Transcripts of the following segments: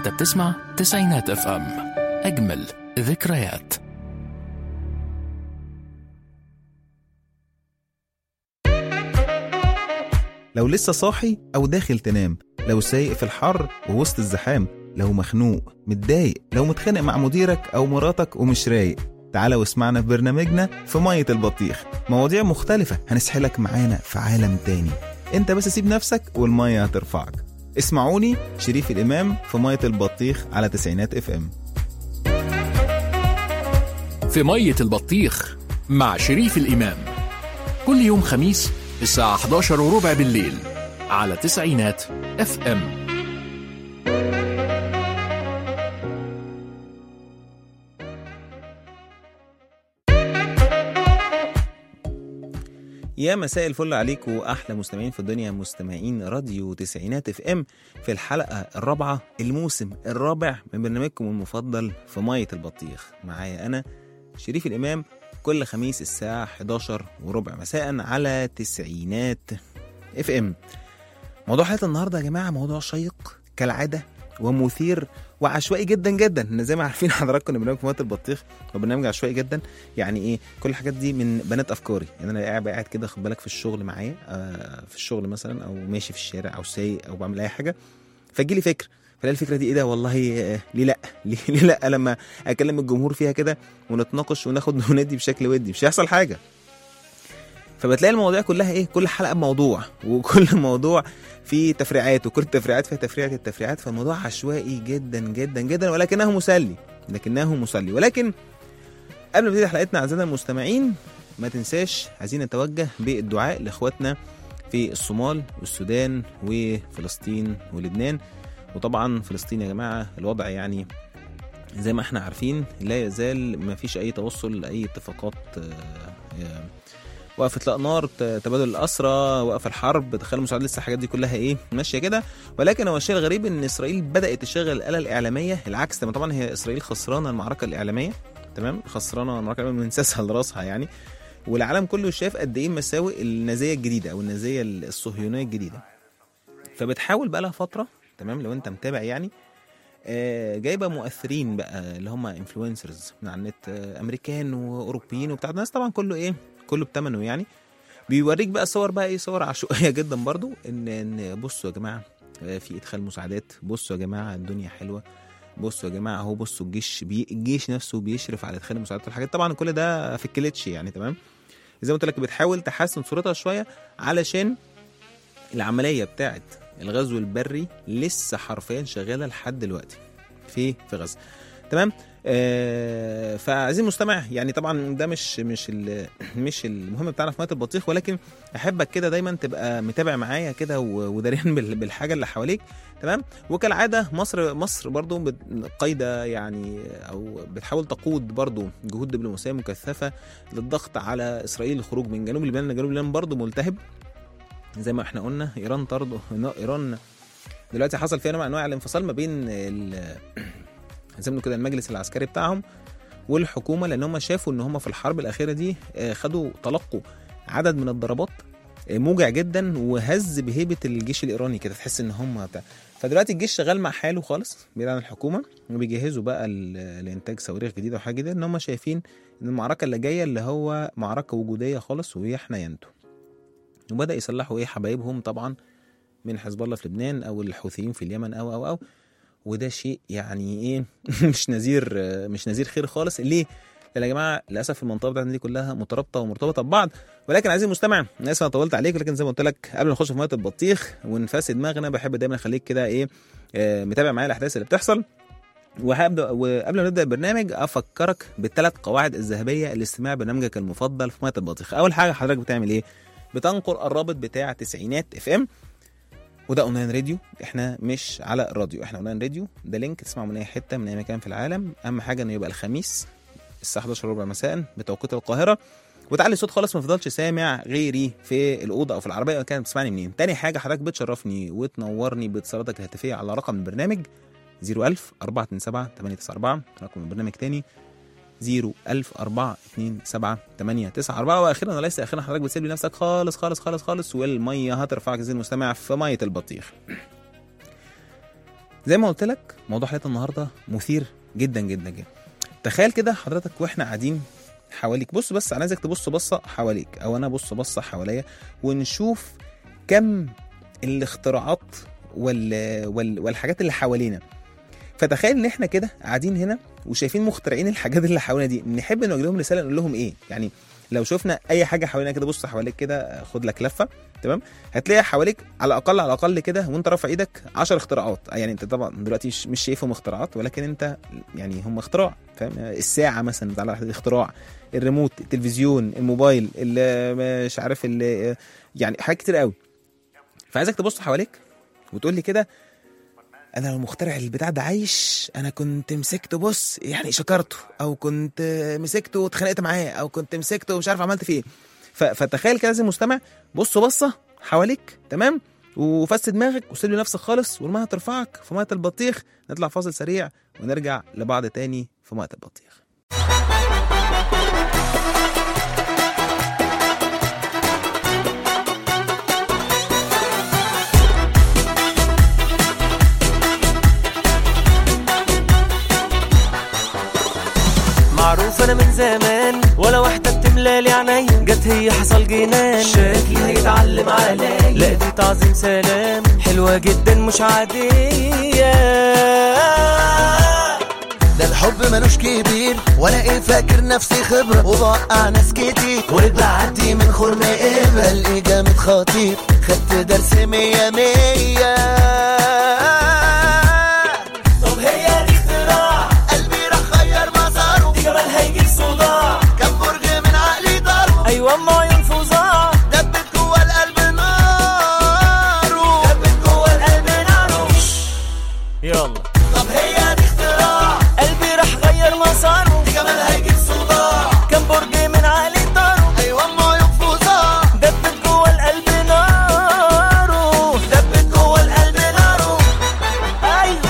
انت بتسمع تسعينات اف ام اجمل ذكريات لو لسه صاحي أو داخل تنام لو سايق في الحر ووسط الزحام لو مخنوق متضايق لو متخانق مع مديرك أو مراتك ومش رايق تعالى واسمعنا في برنامجنا في مية البطيخ مواضيع مختلفة هنسحلك معانا في عالم تاني انت بس سيب نفسك والمية هترفعك اسمعوني شريف الإمام في مية البطيخ على تسعينات اف ام في مية البطيخ مع شريف الإمام كل يوم خميس الساعة 11 وربع بالليل على تسعينات اف ام يا مساء الفل عليكم احلى مستمعين في الدنيا مستمعين راديو تسعينات اف ام في الحلقه الرابعه الموسم الرابع من برنامجكم المفضل في ميه البطيخ معايا انا شريف الامام كل خميس الساعه 11 وربع مساء على تسعينات اف ام موضوع حلقه النهارده يا جماعه موضوع شيق كالعاده ومثير وعشوائي جدا جدا ان زي ما عارفين حضراتكم ان برنامج في ميه البطيخ هو برنامج عشوائي جدا يعني ايه كل الحاجات دي من بنات افكاري يعني انا قاعد قاعد كده خد بالك في الشغل معايا آه في الشغل مثلا او ماشي في الشارع او سايق او بعمل اي حاجه فجي لي فكره فلاقي الفكره دي ايه ده والله آه ليه لا ليه, ليه لا لما اكلم الجمهور فيها كده ونتناقش وناخد وندي بشكل ودي مش هيحصل حاجه فبتلاقي المواضيع كلها ايه كل حلقه بموضوع وكل موضوع فيه تفريعات وكل التفريعات فيها تفريعات التفريعات فالموضوع عشوائي جدا جدا جدا ولكنه مسلي لكنه مسلي ولكن قبل ما نبتدي حلقتنا اعزائنا المستمعين ما تنساش عايزين نتوجه بالدعاء لاخواتنا في الصومال والسودان وفلسطين ولبنان وطبعا فلسطين يا جماعه الوضع يعني زي ما احنا عارفين لا يزال ما فيش اي توصل لاي اتفاقات آه، وقف اطلاق نار ت- تبادل الاسرى وقف الحرب دخل المساعدات لسه الحاجات دي كلها ايه ماشيه كده ولكن هو الشيء الغريب ان اسرائيل بدات تشغل الاله الاعلاميه العكس تمام طبعا هي اسرائيل خسرانه المعركه الاعلاميه تمام خسرانه المعركه الإعلامية من ساسها لراسها يعني والعالم كله شاف قد ايه مساوئ النازيه الجديده او النازيه الصهيونيه الجديده فبتحاول بقى لها فتره تمام لو انت متابع يعني آه، جايبه مؤثرين بقى اللي هم انفلونسرز من على النت آه، امريكان واوروبيين وبتاع الناس طبعا كله ايه كله بتمنه يعني بيوريك بقى صور بقى ايه صور عشوائيه جدا برضو ان ان بصوا يا جماعه آه، في ادخال مساعدات بصوا يا جماعه الدنيا حلوه بصوا يا جماعه اهو بصوا الجيش بي الجيش نفسه بيشرف على ادخال المساعدات والحاجات طبعا كل ده في الكليتش يعني تمام زي ما قلت لك بتحاول تحسن صورتها شويه علشان العمليه بتاعت الغزو البري لسه حرفيا شغاله لحد دلوقتي في في غزه تمام آه فعايزين مستمع يعني طبعا ده مش مش ال- مش المهم بتاعنا في ميه البطيخ ولكن احبك كده دايما تبقى متابع معايا كده و- ودارين بال- بالحاجه اللي حواليك تمام وكالعاده مصر مصر برضو بت- قايده يعني او بتحاول تقود برضو جهود دبلوماسيه مكثفه للضغط على اسرائيل الخروج من جنوب لبنان لأن جنوب لبنان برضو ملتهب زي ما احنا قلنا ايران طرد ايران دلوقتي حصل فيها نوع من انواع الانفصال ما بين ال- زي ما بنقول كده المجلس العسكري بتاعهم والحكومه لان هم شافوا ان هم في الحرب الاخيره دي آه، خدوا تلقوا عدد من الضربات آه، موجع جدا وهز بهيبه الجيش الايراني كده تحس ان هم بتاع فدلوقتي الجيش شغال مع حاله خالص بعيد عن الحكومه وبيجهزوا بقى ل- لانتاج صواريخ جديده وحاجه جديده ان هم شايفين ان المعركه اللي جايه اللي هو معركه وجوديه خالص وهي احنا ينتو وبدا يسلحوا ايه حبايبهم طبعا من حزب الله في لبنان او الحوثيين في اليمن او او او وده شيء يعني ايه مش نذير مش نذير خير خالص ليه؟ لان يا جماعه للاسف المنطقه بتاعتنا دي كلها مترابطه ومرتبطه ببعض ولكن عايزين المستمع انا اسف انا طولت عليك ولكن زي ما قلت لك قبل ما نخش في ميه البطيخ ونفسد دماغنا بحب دايما اخليك كده ايه آه، متابع معايا الاحداث اللي بتحصل وهبدا وقبل ما نبدا البرنامج افكرك بالثلاث قواعد الذهبيه لاستماع برنامجك المفضل في ميه البطيخ اول حاجه حضرتك بتعمل ايه بتنقر الرابط بتاع تسعينات اف ام وده اونلاين راديو احنا مش على الراديو احنا اونلاين راديو ده لينك تسمعه من اي حته من اي مكان في العالم اهم حاجه انه يبقى الخميس الساعه 11 ربع مساء بتوقيت القاهره وتعلي الصوت خالص ما تفضلش سامع غيري في الاوضه او في العربيه او كانت بتسمعني منين تاني حاجه حضرتك بتشرفني وتنورني باتصالاتك الهاتفيه على رقم البرنامج 01000 427 894 رقم البرنامج تاني 0100427 واخيرا وليس اخيرا حضرتك بتسيب لنفسك خالص خالص خالص خالص والميه هترفعك زي المستمع في ميه البطيخ زي ما قلت لك موضوع حلقه النهارده مثير جدا جدا جدا تخيل كده حضرتك واحنا قاعدين حواليك بص بس انا عايزك تبص بصه حواليك او انا بص بصه حواليا ونشوف كم الاختراعات وال... وال... والحاجات اللي حوالينا فتخيل ان احنا كده قاعدين هنا وشايفين مخترعين الحاجات اللي حوالينا دي نحب نوجه لهم رساله نقول لهم ايه يعني لو شفنا اي حاجه حوالينا كده بص حواليك كده خد لك لفه تمام هتلاقي حواليك على الاقل على الاقل كده وانت رافع ايدك 10 اختراعات يعني انت طبعا دلوقتي مش, مش شايفهم اختراعات ولكن انت يعني هم اختراع فاهم الساعه مثلا بتاع اختراع الريموت التلفزيون الموبايل اللي مش عارف اللي يعني حاجات كتير قوي فعايزك تبص حواليك وتقول لي كده انا لو مخترع البتاع ده عايش انا كنت مسكته بص يعني شكرته او كنت مسكته واتخانقت معاه او كنت مسكته ومش عارف عملت فيه ايه ف- فتخيل كده زي المستمع بص بصه حواليك تمام وفس دماغك وسيب لنفسك خالص والميه ترفعك في ميه البطيخ نطلع فاصل سريع ونرجع لبعض تاني في ميه البطيخ معروف انا من زمان ولا واحدة بتملالي عينيا جت هي حصل جنان شكلي هيتعلم عليا لا دي تعظيم سلام حلوة جدا مش عادية ده الحب ملوش كبير وانا ايه فاكر نفسي خبرة وبوقع ناس كتير ورد بعدي من خرم ابرة الاقي جامد خطير خدت درس مية مية طب هي دي اختراع قلبي راح غير مساره دي جمال هيجيب صداع كم برج من عقلي ضرب ايوه اما عيون فظاع دبت جوه القلب ناره دبت جوه القلب ناره يلا طب هي دي اختراع قلبي راح غير مساره دي جمال هيجيب صداع كم برج من عالي طاره ايوه ما ينفذها دبت جوه القلب ناره دبت جوه القلب ناره ايوه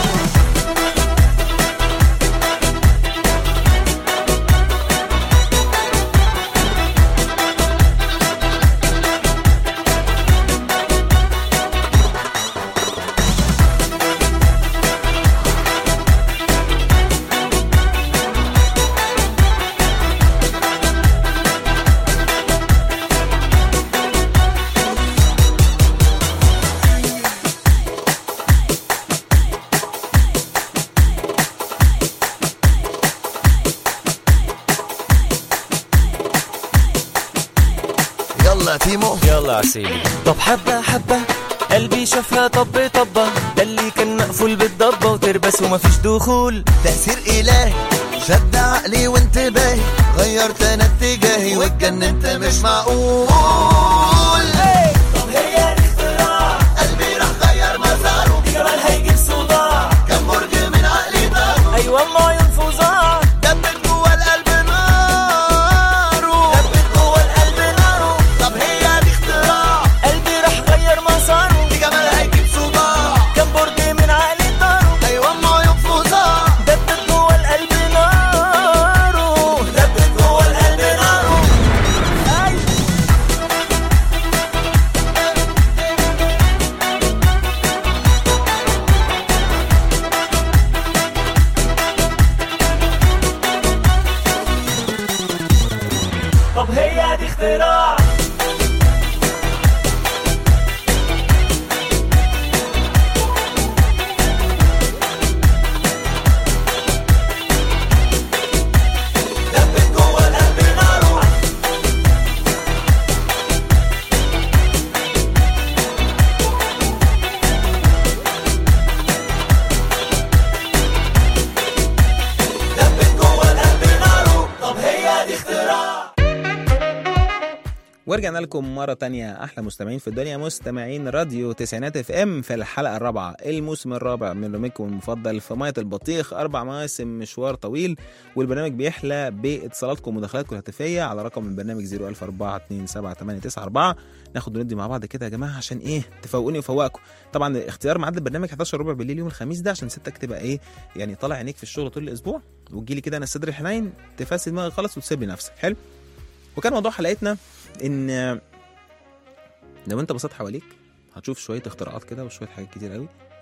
يلا تيمو يلا عسيلي طب حبة حبة قلبي شافها طب طبة ده اللي كان مقفول بالضبة وتربس ومفيش دخول تأثير إلهي شد عقلي وانتباهي غيرت أنا اتجاهي واتجننت مش معقول طب هي دي اختراع قلبي راح غير مساره دي جمال هيجيب صداع كم برج من عقلي ضرب ايوه اما عيون فظاع دبت جوه القلب ناره دبت جوه القلب ناره طب هي دي اختراع قلبي راح غير مساره دي جمال هيجيب صداع كم برج من عالي طاره أيوة ما ينفذها دبت جوه القلب ناره دبت جوه القلب ناره ايوه طب هي دي اختراع دبت جوه القلب ناره دبت جوه القلب ناره طب هي دي اختراع ورجعنا لكم مرة تانية أحلى مستمعين في الدنيا مستمعين راديو تسعينات اف ام في الحلقة الرابعة الموسم الرابع من برنامجكم المفضل في مية البطيخ أربع مواسم مشوار طويل والبرنامج بيحلى باتصالاتكم ومداخلاتكم الهاتفية على رقم البرنامج 010427894 ناخد وندي مع بعض كده يا جماعة عشان إيه تفوقوني وفوقكم طبعا اختيار ميعاد البرنامج 11 ربع بالليل يوم الخميس ده عشان ستك تبقى إيه يعني طالع عينيك في الشغل طول الأسبوع وتجيلي كده أنا صدري حنين تفسد دماغك خالص وتسيب لي نفسك حلو وكان موضوع حلقتنا ان لو انت بصيت حواليك هتشوف شويه اختراعات كده وشويه حاجات كتير قوي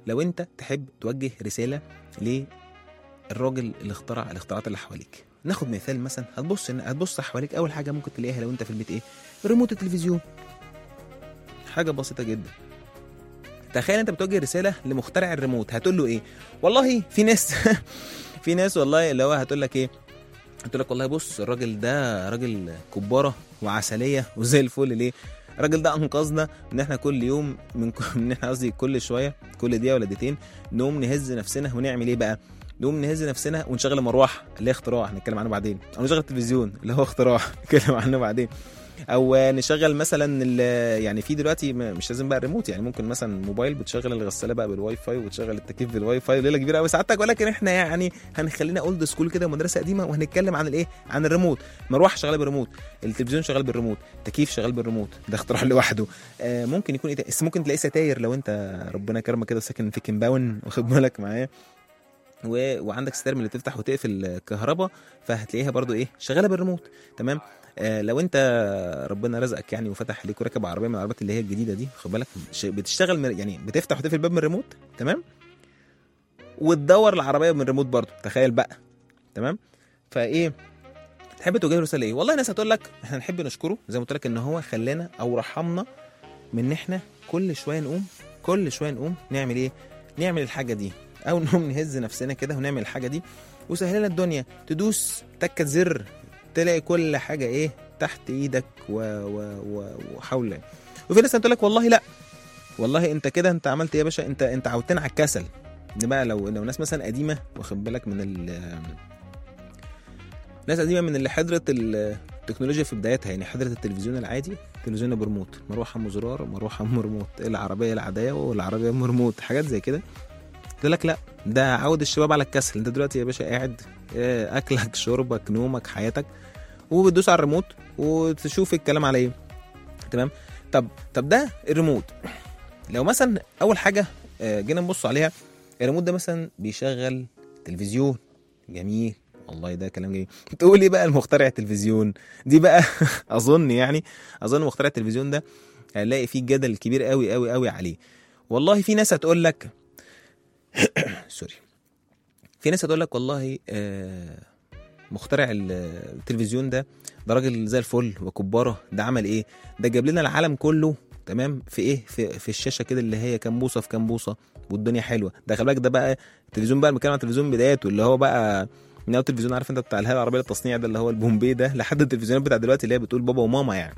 لو انت تحب توجه رساله للراجل اللي اخترع الاختراعات اللي حواليك ناخد مثال مثلا هتبص هتبص حواليك اول حاجه ممكن تلاقيها لو انت في البيت ايه ريموت التلفزيون حاجه بسيطه جدا تخيل انت بتوجه رساله لمخترع الريموت هتقول له ايه والله في ناس في ناس والله اللي هو هتقول لك ايه هتقول لك والله بص الراجل ده راجل كباره وعسليه وزي الفل ليه الراجل ده انقذنا ان احنا كل يوم من ك- ان احنا قصدي كل شويه كل دقيقه ولا دقيقتين نقوم نهز نفسنا ونعمل ايه بقى نقوم نهز نفسنا ونشغل المروحه اللي هي اختراع هنتكلم عنه بعدين او نشغل التلفزيون اللي هو اختراع نتكلم عنه بعدين او نشغل مثلا ال- يعني في دلوقتي م- مش لازم بقى الريموت يعني ممكن مثلا موبايل بتشغل الغساله بقى بالواي فاي وتشغل التكييف بالواي فاي ليله كبيره قوي سعادتك ولكن احنا يعني هنخلينا اولد سكول كده مدرسه قديمه وهنتكلم عن الايه عن الريموت مروحه شغاله بالريموت التلفزيون شغال بالريموت تكييف شغال بالريموت ده اختراع لوحده آه ممكن يكون ايه تاني؟ بس ممكن تلاقي ستاير لو انت ربنا كرمك كده ساكن في كيمباون واخد بالك معايا و... وعندك ستاير من اللي بتفتح وتقفل الكهرباء فهتلاقيها برضو ايه شغاله بالريموت تمام آه لو انت ربنا رزقك يعني وفتح عليك وراكب عربيه من العربيات اللي هي الجديده دي خد بالك ش- بتشتغل من يعني بتفتح وتقفل الباب من الريموت تمام وتدور العربيه من الريموت برضو تخيل بقى تمام فايه تحب توجه له رساله ايه والله ناس هتقول لك احنا نحب نشكره زي ما قلت لك ان هو خلانا او رحمنا من ان احنا كل شويه نقوم كل شويه نقوم نعمل ايه نعمل الحاجه دي او نقوم نهز نفسنا كده ونعمل الحاجه دي وسهل لنا الدنيا تدوس تكه زر تلاقي كل حاجه ايه تحت ايدك و... و... و... وحول وفي ناس هتقول لك والله لا والله انت كده انت عملت ايه يا باشا انت انت عودتنا على الكسل دي بقى لو لو ناس مثلا قديمه واخد بالك من ال ناس قديمه من اللي حضرت التكنولوجيا في بدايتها يعني حضرت التلفزيون العادي تلفزيون بريموت مروحه ام زرار مروحه ام ريموت العربيه العاديه والعربيه ام ريموت حاجات زي كده قلت لك لا ده عود الشباب على الكسل انت دلوقتي يا باشا قاعد اه، اكلك شربك نومك حياتك وبتدوس على الريموت وتشوف الكلام على ايه تمام طب طب ده الريموت لو مثلا اول حاجه اه، جينا نبص عليها الريموت ده مثلا بيشغل تلفزيون جميل والله ده كلام جميل تقول ايه بقى المخترع التلفزيون دي بقى اظن يعني اظن مخترع التلفزيون ده هنلاقي فيه جدل كبير قوي قوي قوي عليه والله في ناس هتقول لك سوري في ناس هتقول لك والله آه، مخترع ال- التلفزيون ده ده راجل زي الفل وكباره ده عمل ايه ده جاب لنا العالم كله تمام في ايه في, في الشاشه كده اللي هي كام بوصه في كام بوصه والدنيا حلوه ده خلي بالك ده بقى التلفزيون بقى بنتكلم عن التلفزيون بدايته اللي هو بقى من اول تلفزيون عارف انت بتاع الهيئه العربيه للتصنيع ده اللي هو البومبي ده لحد التلفزيونات بتاع دلوقتي اللي هي بتقول بابا وماما يعني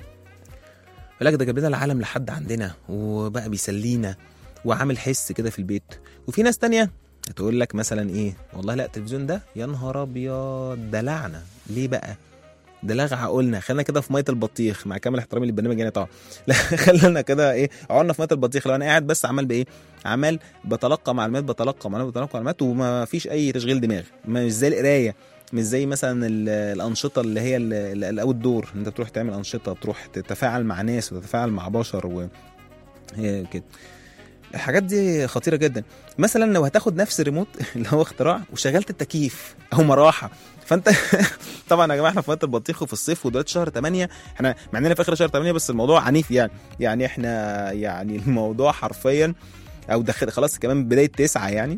فلك ده جاب لنا العالم لحد عندنا وبقى بيسلينا وعامل حس كده في البيت وفي ناس تانية هتقول لك مثلا ايه والله لا التلفزيون ده يا نهار ابيض ده لعنه ليه بقى ده لغى عقولنا خلينا كده في ميه البطيخ مع كامل احترامي للبرنامج يعني طبعا لا خلينا كده ايه عقولنا في ميه البطيخ لو انا قاعد بس عمال بايه عمال بتلقى معلومات بتلقى معلومات بتلقى معلومات وما فيش اي تشغيل دماغ ما- مش زي القرايه مش زي مثلا ال- الانشطه اللي هي الاوت دور انت بتروح تعمل انشطه تروح تتفاعل مع ناس وتتفاعل مع بشر و هي كده الحاجات دي خطيره جدا مثلا لو هتاخد نفس الريموت اللي هو اختراع وشغلت التكييف او مروحه فانت طبعا يا جماعه احنا في وقت البطيخ وفي الصيف ودلوقتي شهر 8 احنا مع اننا في اخر شهر 8 بس الموضوع عنيف يعني يعني احنا يعني الموضوع حرفيا او دخل خلاص كمان بدايه تسعة يعني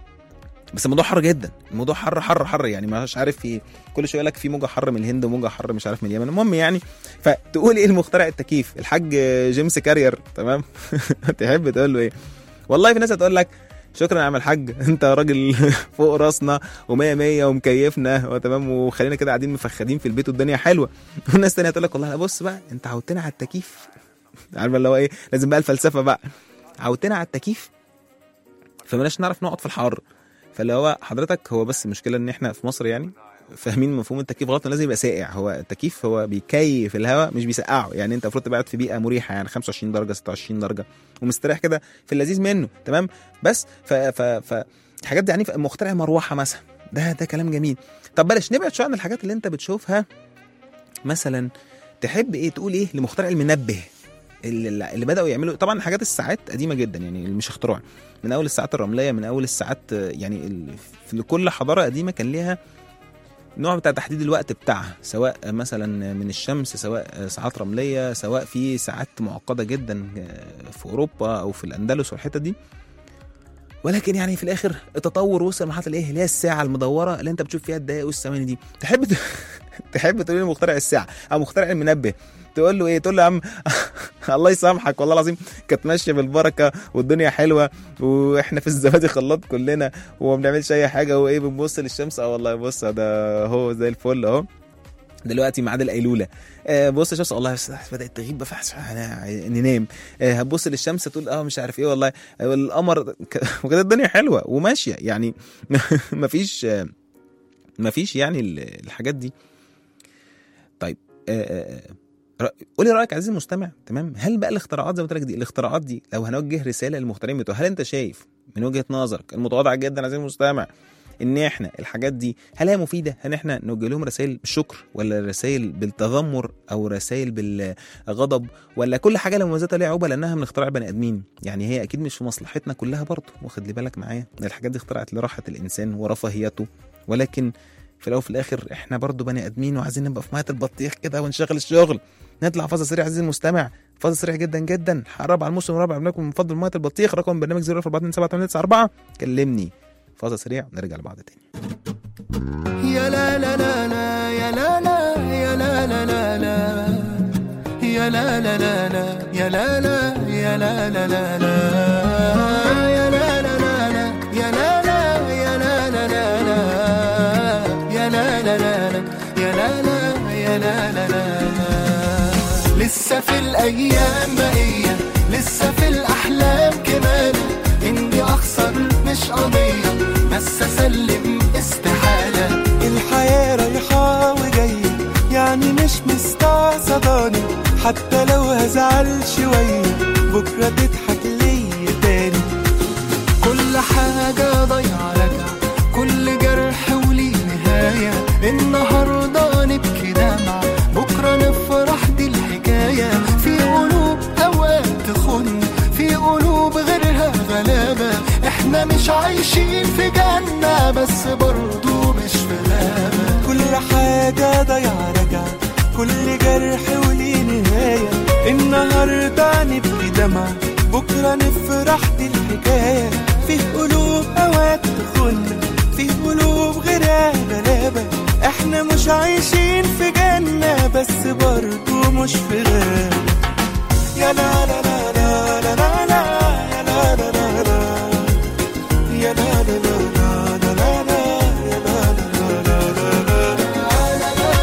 بس الموضوع حر جدا الموضوع حر حر حر يعني مش عارف في كل شويه يقول لك في موجه حر من الهند وموجه حر مش عارف من اليمن المهم يعني فتقول ايه المخترع التكييف الحاج جيمس كارير تمام تحب تقول له ايه والله في ناس هتقول لك شكرا يا عم الحاج انت راجل فوق راسنا ومية مية ومكيفنا وتمام وخلينا كده قاعدين مفخدين في البيت والدنيا حلوه وناس تانية هتقول لك والله لا بص بقى انت عودتنا على التكييف عارف اللي هو ايه لازم بقى الفلسفه بقى عودتنا على التكييف فمالناش نعرف نقعد في الحر فاللي هو حضرتك هو بس المشكله ان احنا في مصر يعني فاهمين مفهوم التكييف غلط إنه لازم يبقى ساقع هو التكييف هو بيكيف الهواء مش بيسقعه يعني انت المفروض تبقى قاعد في بيئه مريحه يعني 25 درجه 26 درجه ومستريح كده في اللذيذ منه تمام بس ف ف ف الحاجات دي يعني مخترع مروحه مثلا ده ده كلام جميل طب بلاش نبعد شويه عن الحاجات اللي انت بتشوفها مثلا تحب ايه تقول ايه لمخترع المنبه اللي, اللي بداوا يعملوا طبعا حاجات الساعات قديمه جدا يعني مش اختراع من اول الساعات الرمليه من اول الساعات آه، يعني ال- في كل حضاره قديمه كان ليها نوع بتاع تحديد الوقت بتاعها سواء مثلا من الشمس سواء ساعات رمليه سواء في ساعات معقده جدا آه، في اوروبا او في الاندلس والحته دي ولكن يعني في الاخر التطور وصل لمرحله الايه اللي هي الساعه المدوره اللي انت بتشوف فيها الدقائق والثواني دي تحب ت... تحب تقول لي مخترع الساعه او مخترع المنبه تقول له ايه تقول له يا عم الله يسامحك والله العظيم كانت ماشيه بالبركه والدنيا حلوه واحنا في الزبادي خلاط كلنا وما بنعملش اي حاجه وايه بنبص للشمس اه والله بص ده هو زي الفل اهو دلوقتي ميعاد القيلوله آه بص الشمس والله بس- بدات تغيب بقى فحش أنا ننام آه هتبص للشمس تقول اه مش عارف ايه والله آه، القمر ك- وكده الدنيا حلوه وماشيه يعني مفيش آه، مفيش يعني ال- الحاجات دي طيب آه، آه، آه، قولي رايك عزيزي المستمع تمام هل بقى الاختراعات زي ما قلت لك دي الاختراعات دي لو هنوجه رساله للمخترعين بتوع هل انت شايف من وجهه نظرك المتواضعه جدا عزيزي المستمع ان احنا الحاجات دي هل هي مفيده هل احنا نوجه لهم رسائل بالشكر ولا رسائل بالتذمر او رسائل بالغضب ولا كل حاجه لها مميزاتها ليها عيوبها لانها من اختراع بني ادمين يعني هي اكيد مش في مصلحتنا كلها برضه واخد لي بالك معايا الحاجات دي اخترعت لراحه الانسان ورفاهيته ولكن في الاول وفي الاخر احنا برضه بني ادمين وعايزين نبقى في ميه البطيخ كده ونشغل الشغل نطلع فاصل سريع عزيزي المستمع فاصل سريع جدا جدا الرابع الموسم الرابع برنامجكم المفضل ميه البطيخ رقم برنامج 042 كلمني فاصل سريع نرجع لبعض تاني يا لا لا لا لا يا لا لا يا لا لا لا لا يا لا لا لا لا يا لا لا يا لا لا لا لا يا لا لا لا لا يا لا لا يا لا لا لا لا يا لا لا لا لا يا لا لا يا لا لا لا لا لسه في الايام بقيه لسه في الاحلام كمان اني اخسر مش قضيه بس اسلم استحاله الحياة رايحة وجاية يعني مش مستعصداني حتى لو هزعل شوية بكرة تضحك ليا تاني كل حاجة ضيعة رجع كل جرح وليه نهاية النهاردة نبكي دمع بكرة نفرح دي الحكاية في قلوب أوقات تخن في قلوب غيرها غلابة احنا مش عايشين في جنة بس برضو مش في غابة كل حاجة ضيعة رجع كل جرح وليه نهاية النهاردة نبكي دمع بكرة نفرح دي الحكاية في قلوب أوقات تخن في قلوب غيرها غلابة احنا مش عايشين في جنة بس برضو مش في غابة يا لا لا لا لا لا لا لا يا لا لا لا لا يا لا لا لا لا لا لا يا لا لا لا لا لا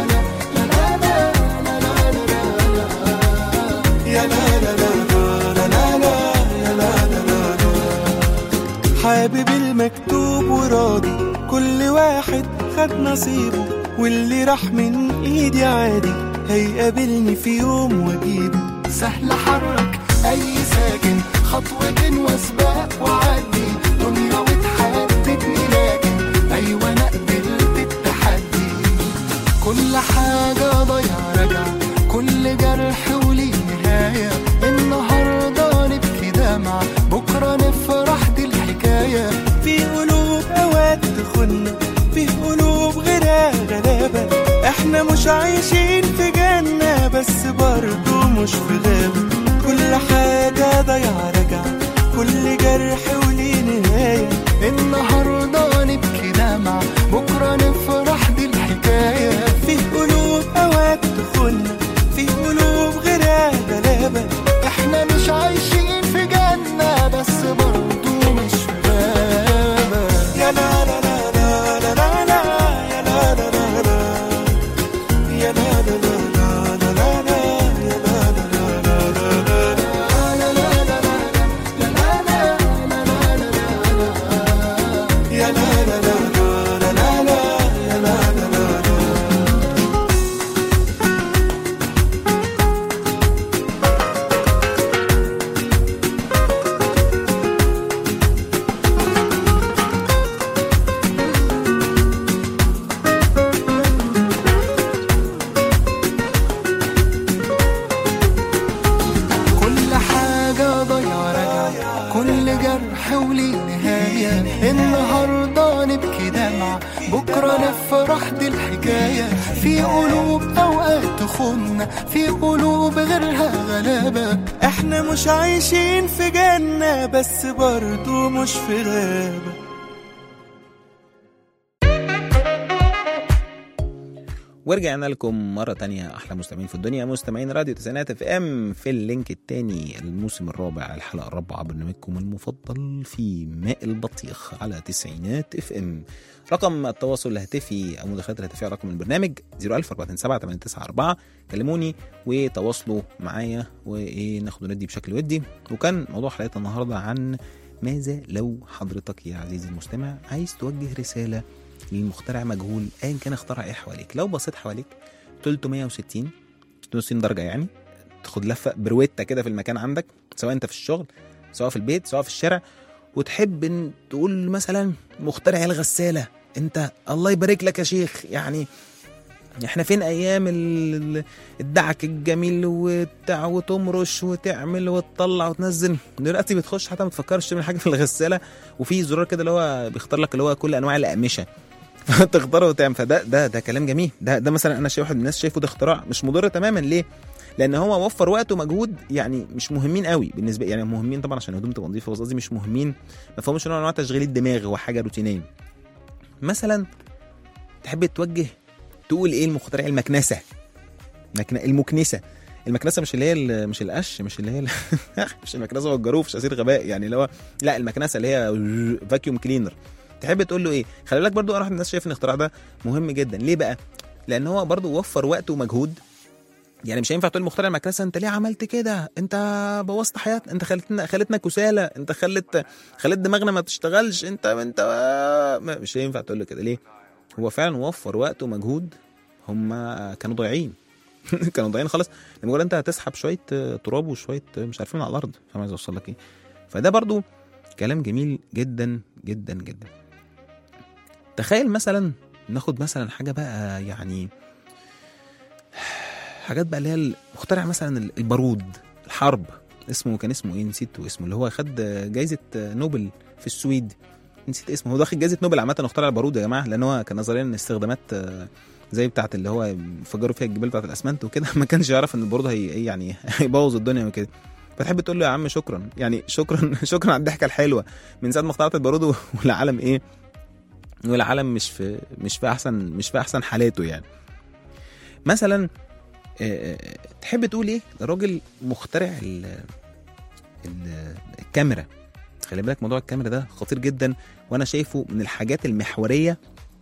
يا لا لا لا لا لا لا يا لا لا لا لا حابب المكتوب وراضي كل واحد خد نصيبه واللي راح من ايدي عادي هيقابلني في يوم واجيبه سهل حرك اي ساكن خطوة وسباق وعدي دنيا وتحددني لكن ايوه انا قبلت التحدي كل حاجة ضيع رجع كل جرح وليه نهاية النهاردة نبكي دمع بكرة نفرح دي الحكاية في قلوب اوقات تخن في قلوب غيرها غلابة احنا مش عايشين في جنة بس برضو مش في غابة كل حاجة ضيعة رجع كل جرح وليه نهاية النهاردة نبكي دمع بكرة نفرح دي الحكاية في قلوب اوقات تخن في قلوب غيرها غلابة احنا مش عايشين في جنة بس برضو مش في غابة يا لا لا لا لا لا لا لا يا لا لا لا لا يا لا لا لا لا لا لا يا لا لا لا لا لا كل جرح وليه نهاية النهاردة نبكي دمع بكرة نفرح دي الحكاية في قلوب أوقات تخن في قلوب غيرها غلابة احنا مش عايشين في جنة بس برضو مش في غابة ورجعنا لكم مرة تانية أحلى مستمعين في الدنيا مستمعين راديو تسعينات اف ام في اللينك التاني الموسم الرابع الحلقة الرابعة برنامجكم المفضل في ماء البطيخ على تسعينات اف ام رقم التواصل الهاتفي أو مداخلات الهاتفية على رقم البرنامج 01427 كلموني وتواصلوا معايا وإيه ناخد وندي بشكل ودي وكان موضوع حلقتنا النهاردة عن ماذا لو حضرتك يا عزيزي المستمع عايز توجه رسالة للمخترع مجهول ايا كان اخترع ايه حواليك لو بصيت حواليك 360 360 درجه يعني تاخد لفه برويتا كده في المكان عندك سواء انت في الشغل سواء في البيت سواء في الشارع وتحب ان تقول مثلا مخترع الغساله انت الله يبارك لك يا شيخ يعني احنا فين ايام ال- الدعك الجميل وبتاع وتمرش وتعمل وتطلع وتنزل دلوقتي بتخش حتى ما تفكرش تعمل حاجه في الغساله وفي زرار كده اللي هو بيختار لك اللي هو كل انواع الاقمشه فتختاره وتعمل فده ده ده كلام جميل ده ده مثلا انا شايف واحد من الناس شايفه ده اختراع مش مضر تماما ليه؟ لان هو وفر وقت ومجهود يعني مش مهمين قوي بالنسبه يعني مهمين طبعا عشان الهدوم تبقى نظيفه بس قصدي مش مهمين ما فيهمش نوع من انواع تشغيل الدماغ هو حاجه روتينيه مثلا تحب توجه تقول ايه المخترع المكنسه مكن... المكنسه المكنسه مش اللي هي ال- مش القش مش اللي هي ال- مش المكنسه والجاروف مش اسير غباء يعني اللي هو لا المكنسه اللي هي فاكيوم كلينر تحب تقول له ايه خلي بالك برضو انا واحد من الناس شايف ان الاختراع ده مهم جدا ليه بقى لان هو برضو وفر وقت ومجهود يعني مش هينفع تقول مخترع المكنسه انت ليه عملت كده انت بوظت حياتنا انت خلتنا خلتنا كسالى انت خلت خلت دماغنا ما تشتغلش انت انت ما- مش هينفع تقول له كده ليه هو فعلا وفر وقت ومجهود هم كانوا ضايعين كانوا ضايعين خالص لمجرد انت هتسحب شويه آه، تراب وشويه آه، مش عارفين على الارض فاهم عايز اوصل لك ايه فده برضو كلام جميل جدا جدا جدا تخيل مثلا ناخد مثلا حاجه بقى يعني حاجات بقى اللي هي مخترع مثلا البارود الحرب اسمه كان اسمه ايه نسيت اسمه اللي هو خد جايزه نوبل في السويد نسيت اسمه هو داخل جائزه نوبل عامه اخترع البارود يا جماعه لان هو كان نظريا ان استخدامات آه، زي بتاعه اللي هو انفجروا فيها الجبال بتاعه الاسمنت وكده ما كانش يعرف ان البارود هي إيه يعني هيبوظ الدنيا وكده فتحب تقول له يا عم شكرا يعني شكرا شكرا على الضحكه الحلوه من ساعه ما اخترعت البارود والعالم ايه والعالم مش في مش في احسن مش في احسن حالاته يعني مثلا آه، آه، تحب تقول ايه الراجل مخترع ال ال- الكاميرا خلي بالك موضوع الكاميرا ده خطير جدا وانا شايفه من الحاجات المحوريه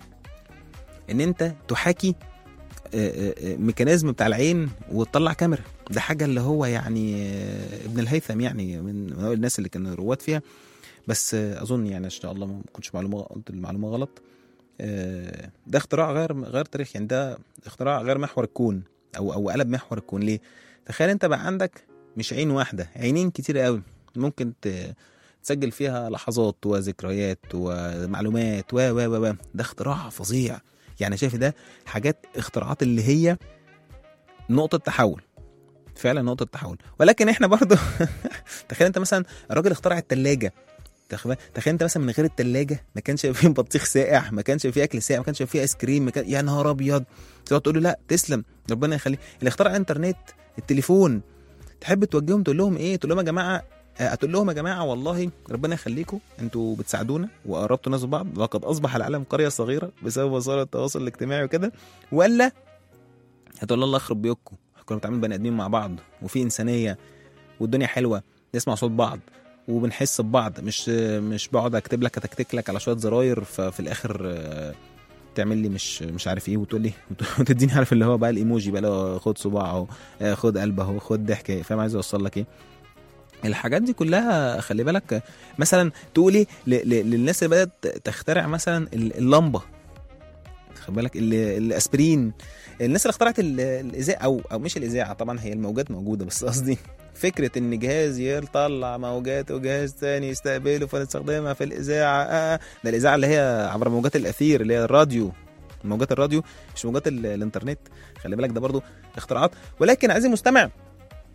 ان انت تحاكي آه، آه، آه، ميكانيزم بتاع العين وتطلع كاميرا ده حاجه اللي هو يعني آه، ابن الهيثم يعني من من أوائل الناس اللي كانوا رواد فيها بس آه، اظن يعني ان شاء الله ما كنتش معلومه قلت المعلومه غلط آه، ده اختراع غير غير تاريخ يعني ده اختراع غير محور الكون او او قلب محور الكون ليه تخيل انت بقى عندك مش عين واحده عينين كتير قوي ممكن ت- تسجل فيها لحظات وذكريات ومعلومات و و و و. ده اختراع فظيع يعني شايف ده حاجات اختراعات اللي هي نقطه تحول فعلا نقطه تحول ولكن احنا برضو تخيل انت مثلا الراجل اخترع الثلاجه تخيل تخيل انت مثلا من غير الثلاجه ما كانش فيه بطيخ ساقع ما كانش فيه اكل ساقع ما كانش فيه ايس كريم ما كان... يا نهار ابيض تقعد تقول له لا تسلم ربنا يخليك اللي اخترع انترنت التليفون تحب توجههم تقول لهم ايه تقول لهم يا جماعه آه، هتقول لهم يا جماعه والله ربنا يخليكم انتوا بتساعدونا وقربتوا ناس ببعض لقد اصبح العالم قريه صغيره بسبب وسائل التواصل الاجتماعي وكده ولا هتقول الله يخرب بيوتكم كنا بنتعامل بني ادمين مع بعض وفي انسانيه والدنيا حلوه نسمع صوت بعض وبنحس ببعض مش مش بقعد اكتب لك اتكتك لك على شويه زراير ففي الاخر آه، تعمل لي مش مش عارف ايه وتقول لي وتديني عارف اللي هو بقى الايموجي بقى اللي هو خد صباع اهو آه، خد قلب اهو خد ضحك فاهم عايز اوصل لك ايه الحاجات دي كلها خلي بالك مثلا تقول ايه ل- ل- للناس اللي بدات تخترع مثلا ال- اللمبه خلي بالك ال- الاسبرين الناس اللي اخترعت ال- الاذاعه او او مش الاذاعه طبعا هي الموجات موجوده بس قصدي فكره ان جهاز يطلع موجات وجهاز تاني يستقبله فنستخدمها في الاذاعه آه ده الاذاعه اللي هي عبر موجات الاثير اللي هي الراديو موجات الراديو مش موجات ال- الانترنت خلي بالك ده برضو اختراعات ولكن عزيزي المستمع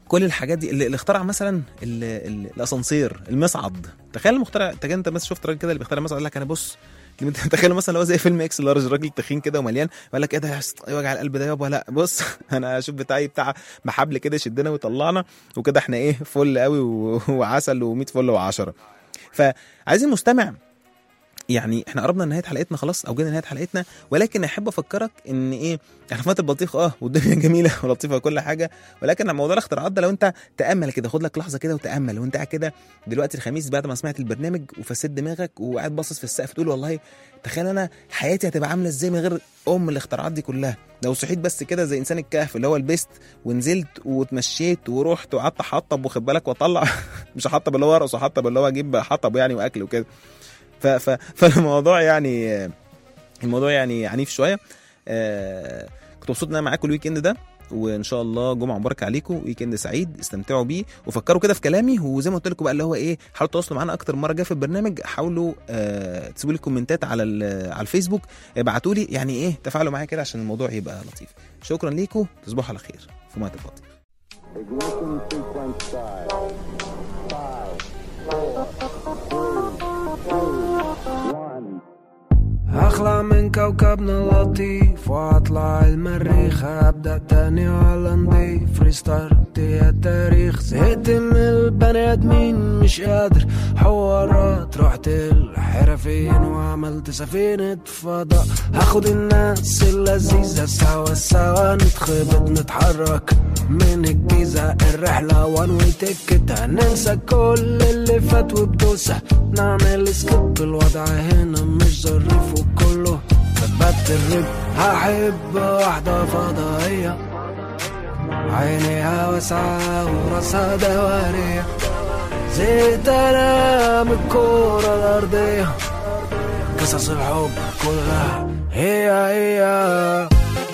كل الحاجات دي اللي, اللي اخترع مثلا ال- ال- الاسانسير المصعد تخيل المخترع تخيل انت مثلا شفت راجل كده اللي بيخترع المصعد قال لك انا بص تخيل مثلا لو زي فيلم اكس لارج راجل تخين كده ومليان قال لك ايه ده يا اسطى، إيه وجع القلب ده يابا لا بص انا اشوف بتاعي بتاع محبل كده يشدنا ويطلعنا وكده احنا ايه فل قوي و- وعسل و100 فل و10 فعايز المستمع يعني احنا قربنا لنهايه حلقتنا خلاص او جينا لنهايه حلقتنا ولكن احب افكرك ان ايه احنا في وقت البطيخ اه والدنيا جميله ولطيفه وكل حاجه ولكن موضوع الاختراعات ده لو انت تامل كده خد لك لحظه كده وتامل وانت قاعد كده دلوقتي الخميس بعد ما سمعت البرنامج وفسد دماغك وقاعد باصص في السقف تقول والله تخيل انا حياتي هتبقى عامله ازاي من غير ام الاختراعات دي كلها لو صحيت بس كده زي انسان الكهف اللي هو لبست ونزلت واتمشيت ورحت وقعدت احطب واخد بالك واطلع مش احطب اللي هو ارقص احطب اللي هو اجيب حطب يعني واكل وكده ف ف فالموضوع يعني الموضوع يعني عنيف شويه آه، كنت مبسوط ان انا معاكم الويك اند ده وان شاء الله جمعه مباركه عليكم ويك اند سعيد استمتعوا بيه وفكروا كده في كلامي وزي ما قلت لكم بقى اللي هو ايه حاولوا تواصلوا معانا اكتر مره جايه في البرنامج حاولوا آه تسيبوا لي كومنتات على ال- على الفيسبوك ابعتوا لي يعني ايه تفاعلوا معايا كده عشان الموضوع يبقى لطيف شكرا ليكم تصبحوا على خير في ميه البطيخ Ignition sequence start. Five, four, three, two, one. اخلع من كوكبنا اللطيف واطلع المريخ ابدا تاني على نضيف ريستارت يا تاريخ زهقت من البني ادمين مش قادر حوارات رحت الحرفين وعملت سفينة فضاء هاخد الناس اللذيذة سوا سوا نتخبط نتحرك من الجيزة الرحلة وان واي تيكت هننسى كل اللي فات وبدوسة نعمل سكيب الوضع هنا مش ظريف وكله ثبت الرب هحب واحدة فضائية عينيها واسعة وراسها دوارية زيت انا من الكورة الأرضية قصص الحب كلها هي هي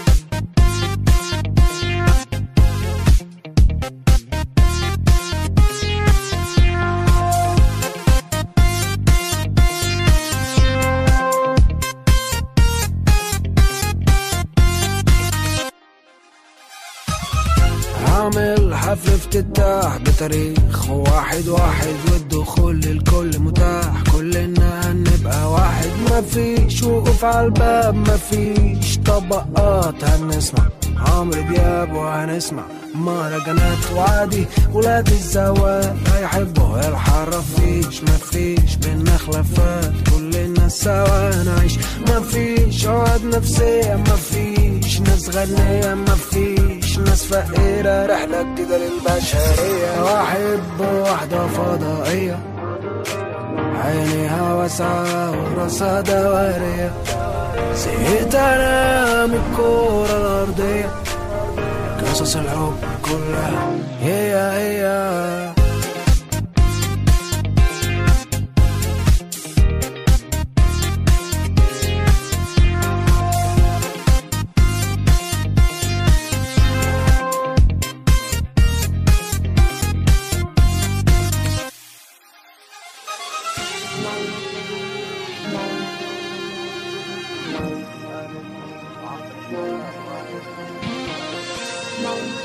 عامل حفل افتتاح بتاريخ واحد واحد والدخول للكل متاح كلنا هنبقى واحد مفيش وقوف على الباب مفيش طبقات هنسمع عمرو دياب وهنسمع مهرجانات وعادي ولاد الزواج هيحبوا الحرافيش مفيش بينا خلافات كلنا سوا نعيش مفيش عقد نفسية مفيش ناس غنية مفيش ناس فقيرة رحلة جديدة للبشرية واحب واحدة فضائية عينيها واسعة وراسها دوارية زهقت انا من الكورة الأرضية قصص الحب كلها هي هي Thank